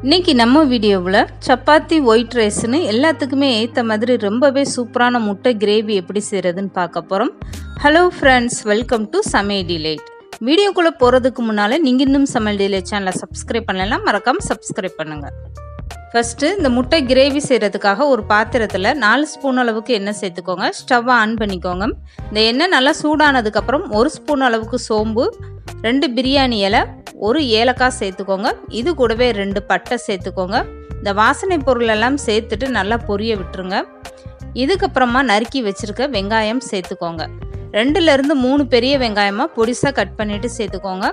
இன்னைக்கு நம்ம வீடியோவில் சப்பாத்தி ஒயிட் ரைஸ்னு எல்லாத்துக்குமே ஏற்ற மாதிரி ரொம்பவே சூப்பரான முட்டை கிரேவி எப்படி செய்கிறதுன்னு பார்க்க போகிறோம் ஹலோ ஃப்ரெண்ட்ஸ் வெல்கம் டு சமையல் டிலேட் வீடியோக்குள்ளே போகிறதுக்கு முன்னால் நீங்கள் இன்னும் சமையல் டிலேட் சேனலை சப்ஸ்கிரைப் பண்ணலாம் மறக்காமல் சப்ஸ்கிரைப் பண்ணுங்கள் ஃபஸ்ட்டு இந்த முட்டை கிரேவி செய்கிறதுக்காக ஒரு பாத்திரத்தில் நாலு ஸ்பூன் அளவுக்கு எண்ணெய் சேர்த்துக்கோங்க ஸ்டவ்வை ஆன் பண்ணிக்கோங்க இந்த எண்ணெய் நல்லா சூடானதுக்கப்புறம் ஒரு ஸ்பூன் அளவுக்கு சோம்பு ரெண்டு பிரியாணி இலை ஒரு ஏலக்காய் சேர்த்துக்கோங்க இது கூடவே ரெண்டு பட்டை சேர்த்துக்கோங்க இந்த வாசனை பொருள் எல்லாம் சேர்த்துட்டு நல்லா பொரிய விட்டுருங்க இதுக்கப்புறமா நறுக்கி வச்சுருக்க வெங்காயம் சேர்த்துக்கோங்க ரெண்டுலேருந்து மூணு பெரிய வெங்காயமாக பொடிசாக கட் பண்ணிவிட்டு சேர்த்துக்கோங்க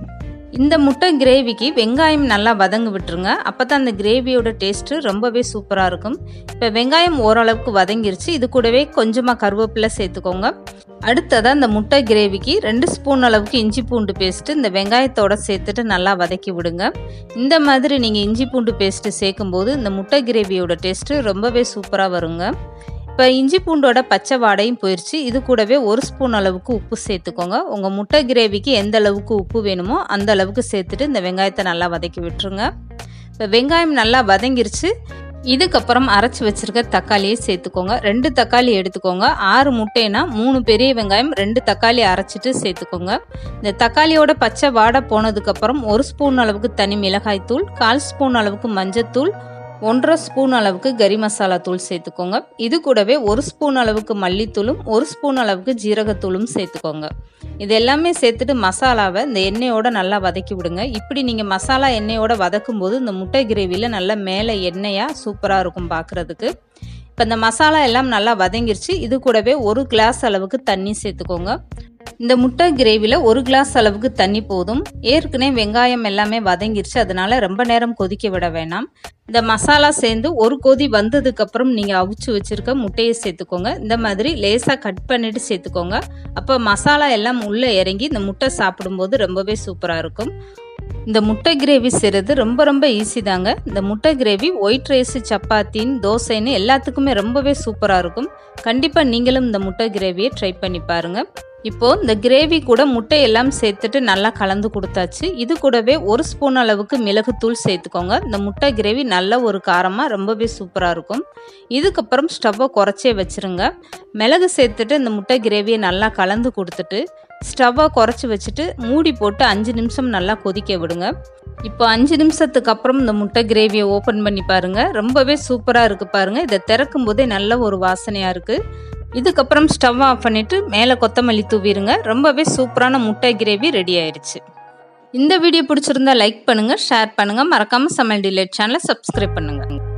இந்த முட்டை கிரேவிக்கு வெங்காயம் நல்லா வதங்க விட்டுருங்க அப்போ தான் அந்த கிரேவியோட டேஸ்ட்டு ரொம்பவே சூப்பராக இருக்கும் இப்போ வெங்காயம் ஓரளவுக்கு வதங்கிருச்சு இது கூடவே கொஞ்சமாக கருவேப்பிலை சேர்த்துக்கோங்க அடுத்ததாக இந்த முட்டை கிரேவிக்கு ரெண்டு ஸ்பூன் அளவுக்கு இஞ்சி பூண்டு பேஸ்ட்டு இந்த வெங்காயத்தோட சேர்த்துட்டு நல்லா வதக்கி விடுங்க இந்த மாதிரி நீங்கள் இஞ்சி பூண்டு பேஸ்ட்டு சேர்க்கும்போது இந்த முட்டை கிரேவியோட டேஸ்ட்டு ரொம்பவே சூப்பராக வருங்க இப்போ இஞ்சி பூண்டோட பச்சை வாடையும் போயிடுச்சு இது கூடவே ஒரு ஸ்பூன் அளவுக்கு உப்பு சேர்த்துக்கோங்க உங்கள் முட்டை கிரேவிக்கு எந்த அளவுக்கு உப்பு வேணுமோ அந்த அளவுக்கு சேர்த்துட்டு இந்த வெங்காயத்தை நல்லா வதக்கி விட்டுருங்க இப்போ வெங்காயம் நல்லா வதங்கிருச்சு இதுக்கப்புறம் அரைச்சி வச்சுருக்க தக்காளியை சேர்த்துக்கோங்க ரெண்டு தக்காளி எடுத்துக்கோங்க ஆறு முட்டைனா மூணு பெரிய வெங்காயம் ரெண்டு தக்காளி அரைச்சிட்டு சேர்த்துக்கோங்க இந்த தக்காளியோட பச்சை வாடை போனதுக்கப்புறம் ஒரு ஸ்பூன் அளவுக்கு தனி மிளகாய் தூள் கால் ஸ்பூன் அளவுக்கு மஞ்சத்தூள் ஒன்றரை ஸ்பூன் அளவுக்கு கறி மசாலா தூள் சேர்த்துக்கோங்க இது கூடவே ஒரு ஸ்பூன் அளவுக்கு மல்லித்தூளும் ஒரு ஸ்பூன் அளவுக்கு ஜீரகத்தூளும் சேர்த்துக்கோங்க இது எல்லாமே சேர்த்துட்டு மசாலாவை இந்த எண்ணெயோட நல்லா வதக்கி விடுங்க இப்படி நீங்கள் மசாலா எண்ணெயோட வதக்கும் போது இந்த முட்டை கிரேவியில் நல்லா மேலே எண்ணெயாக சூப்பராக இருக்கும் பார்க்குறதுக்கு இப்போ இந்த மசாலா எல்லாம் நல்லா வதங்கிருச்சு இது கூடவே ஒரு கிளாஸ் அளவுக்கு தண்ணி சேர்த்துக்கோங்க இந்த முட்டை கிரேவியில் ஒரு கிளாஸ் அளவுக்கு தண்ணி போதும் ஏற்கனவே வெங்காயம் எல்லாமே வதங்கிருச்சு அதனால ரொம்ப நேரம் கொதிக்க விட வேணாம் இந்த மசாலா சேர்ந்து ஒரு கொதி வந்ததுக்கப்புறம் நீங்கள் அவிச்சு வச்சுருக்க முட்டையை சேர்த்துக்கோங்க இந்த மாதிரி லேசாக கட் பண்ணிவிட்டு சேர்த்துக்கோங்க அப்போ மசாலா எல்லாம் உள்ளே இறங்கி இந்த முட்டை சாப்பிடும்போது ரொம்பவே சூப்பராக இருக்கும் இந்த முட்டை கிரேவி செய்கிறது ரொம்ப ரொம்ப ஈஸி தாங்க இந்த முட்டை கிரேவி ஒயிட் ரைஸு சப்பாத்தின்னு தோசைன்னு எல்லாத்துக்குமே ரொம்பவே சூப்பராக இருக்கும் கண்டிப்பாக நீங்களும் இந்த முட்டை கிரேவியை ட்ரை பண்ணி பாருங்கள் இப்போது இந்த கிரேவி கூட முட்டை எல்லாம் சேர்த்துட்டு நல்லா கலந்து கொடுத்தாச்சு இது கூடவே ஒரு ஸ்பூன் அளவுக்கு மிளகுத்தூள் சேர்த்துக்கோங்க இந்த முட்டை கிரேவி நல்ல ஒரு காரமாக ரொம்பவே சூப்பராக இருக்கும் இதுக்கப்புறம் ஸ்டவ்வை குறைச்சே வச்சுருங்க மிளகு சேர்த்துட்டு இந்த முட்டை கிரேவியை நல்லா கலந்து கொடுத்துட்டு ஸ்டவ்வை குறைச்சி வச்சுட்டு மூடி போட்டு அஞ்சு நிமிஷம் நல்லா கொதிக்க விடுங்க இப்போ அஞ்சு நிமிஷத்துக்கு அப்புறம் இந்த முட்டை கிரேவியை ஓப்பன் பண்ணி பாருங்கள் ரொம்பவே சூப்பராக இருக்குது பாருங்கள் இதை திறக்கும் போதே நல்ல ஒரு வாசனையாக இருக்குது இதுக்கப்புறம் ஸ்டவ் ஆஃப் பண்ணிவிட்டு மேலே கொத்தமல்லி தூவிடுங்க ரொம்பவே சூப்பரான முட்டை கிரேவி ரெடி ஆயிடுச்சு இந்த வீடியோ பிடிச்சிருந்தா லைக் பண்ணுங்கள் ஷேர் பண்ணுங்கள் மறக்காமல் சமையல் டிலேட் சேனலை சப்ஸ்கிரைப் பண்ணுங்கள்